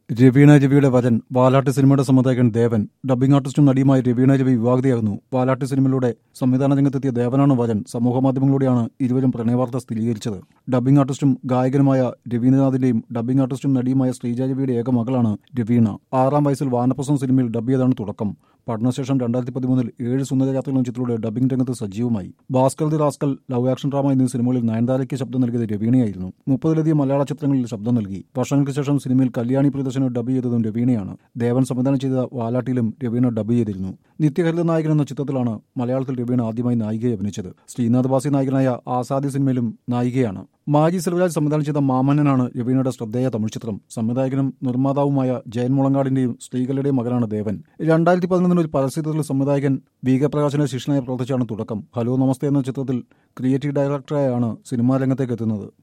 രവീണ രവിയുടെ വരൻ വാലാട്ട് സിനിമയുടെ സംവിധായകൻ ദേവൻ ഡബ്ബിംഗ് ആർട്ടിസ്റ്റും നടിയുമായി രവീണ രവി വിവാഹിതയാകുന്നു വാലാട്ട് സിനിമയിലൂടെ സംവിധാന രംഗത്തെത്തിയ ദേവനാണ് വരൻ സമൂഹമാധ്യമങ്ങളിലൂടെയാണ് ഇരുവരും പ്രണയവാർത്ത സ്ഥിരീകരിച്ചത് ഡബ്ബിംഗ് ആർട്ടിസ്റ്റും ഗായകനുമായ രവീന്ദ്രനാഥിന്റെയും ഡബ്ബിംഗ് ആർട്ടിസ്റ്റും നടിയുമായ ശ്രീജ രവിയുടെ ഏക മകളാണ് രവീണ ആറാം വയസ്സിൽ വാനപ്രസം സിനിമയിൽ ഡബ് ചെയ്താണ് തുടക്കം പഠനശേഷം രണ്ടായിരത്തി പതിമൂന്നിൽ ഏഴ് സുന്ദരയാത്രകൾ ചിത്രത്തിലൂടെ ഡബ്ബിംഗ് രംഗത്ത് സജീവമായി Bhaskar the rascal love action drama എന്നീ സിനിമകളിൽ നയൻതാരയ്ക്ക് ശബ്ദം നൽകിയത് രവീണയായിരുന്നു മുപ്പതിലധികം മലയാള ചിത്രങ്ങളിൽ ശബ്ദം നൽകി വർഷങ്ങൾക്ക് ശേഷം സിനിമയിൽ കല്യാണി പ്രിയദർശന് ഡബ് ചെയ്തതും രവീണയാണ് ദേവൻ സംവിധാനം ചെയ്ത വാലാട്ടിലും രവീണ ഡബ് ചെയ്തിരുന്നു നിത്യഹരിത നായകൻ എന്ന ചിത്രത്തിലാണ് മലയാളത്തിൽ രവീണ ആദ്യമായി നായികയെ അഭിനയിച്ചത് ശ്രീനാഥ് ബാസി നായകനായ ആസാദി സിനിമയിലും നായികയാണ് മാജി സെൽവരാജ് സംവിധാനം ചെയ്ത മാമന്നനാണ് രവീണയുടെ ശ്രദ്ധേയ തമിഴ് ചിത്രം സംവിധായകനും നിർമ്മാതാവുമായ ജയൻ മുളങ്കാടിന്റെയും സ്ത്രീകളുടെയും മകനാണ് ദേവൻ രണ്ടായിരത്തി പതിനൊന്നിൽ ഒരു പരസ്യത്തിൽ സംവിധായകൻ വി കെ പ്രകാശിന്റെ ശിഷ്യനായി പ്രവർത്തിച്ചാണ് തുടക്കം ഹലോ നമസ്തേ എന്ന ചിത്രത്തിൽ ക്രിയേറ്റീവ് ഡയറക്ടറായാണ് സിനിമാ രംഗത്തേക്ക് എത്തുന്നത്